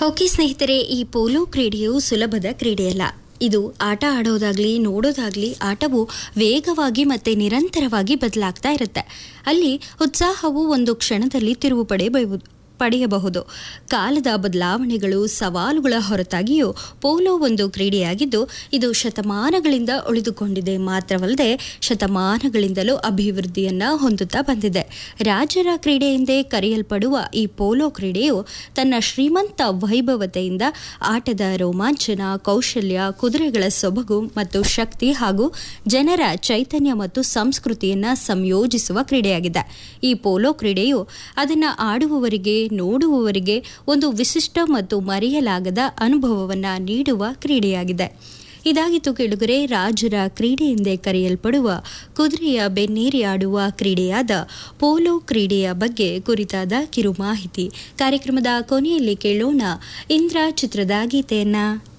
okay ಸ್ನೇಹಿತರೆ ಈ polo ಕ್ರೀಡೆಯು ಸುಲಭದ ಕ್ರೀಡೆಯಲ್ಲ ಇದು ಆಟ ಆಡೋದಾಗ್ಲಿ ನೋಡೋದಾಗ್ಲಿ ಆಟವು ವೇಗವಾಗಿ ಮತ್ತೆ ನಿರಂತರವಾಗಿ ಬದಲಾಗ್ತಾ ಇರುತ್ತೆ ಅಲ್ಲಿ ಉತ್ಸಾಹವು ಒಂದು ಕ್ಷಣದಲ್ಲಿ ತಿರುವು ಪಡೆಯಬಹುದು ಪಡೆಯಬಹುದು ಕಾಲದ ಬದಲಾವಣೆಗಳು ಸವಾಲುಗಳ ಹೊರತಾಗಿಯೂ ಪೋಲೋ ಒಂದು ಕ್ರೀಡೆಯಾಗಿದ್ದು ಇದು ಶತಮಾನಗಳಿಂದ ಉಳಿದುಕೊಂಡಿದೆ ಮಾತ್ರವಲ್ಲದೆ ಶತಮಾನಗಳಿಂದಲೂ ಅಭಿವೃದ್ಧಿಯನ್ನ ಹೊಂದುತ್ತಾ ಬಂದಿದೆ ರಾಜರ ಕ್ರೀಡೆ ಎಂದೇ ಕರೆಯಲ್ಪಡುವ ಈ ಪೋಲೋ ಕ್ರೀಡೆಯು ತನ್ನ ಶ್ರೀಮಂತ ವೈಭವತೆಯಿಂದ ಆಟದ ರೋಮಾಂಚನ ಕೌಶಲ್ಯ ಕುದುರೆಗಳ ಸೊಬಗು ಮತ್ತು ಶಕ್ತಿ ಹಾಗೂ ಜನರ ಚೈತನ್ಯ ಮತ್ತು ಸಂಸ್ಕೃತಿಯನ್ನ ಸಂಯೋಜಿಸುವ ಕ್ರೀಡೆಯಾಗಿದೆ ಈ ಪೋಲೋ ಕ್ರೀಡೆಯು ಅದನ್ನು ಆಡುವವರಿಗೆ ನೋಡುವವರಿಗೆ ಒಂದು ವಿಶಿಷ್ಟ ಮತ್ತು ಮರೆಯಲಾಗದ ಅನುಭವವನ್ನ ನೀಡುವ ಕ್ರೀಡೆಯಾಗಿದೆ ಇದಾಗಿತ್ತು ಕೇಳುಗರೆ ರಾಜರ ಕ್ರೀಡೆ ಎಂದೇ ಕರೆಯಲ್ಪಡುವ ಕುದುರೆಯ ಬೆನ್ನೇರಿ ಆಡುವ ಕ್ರೀಡೆಯಾದ ಪೋಲೋ ಕ್ರೀಡೆಯ ಬಗ್ಗೆ ಕುರಿತಾದ ಕಿರು ಮಾಹಿತಿ ಕಾರ್ಯಕ್ರಮದ ಕೊನೆಯಲ್ಲಿ ಕೇಳೋಣ ಇಂದ್ರ ಚಿತ್ರದ ಗೀತೆಯನ್ನ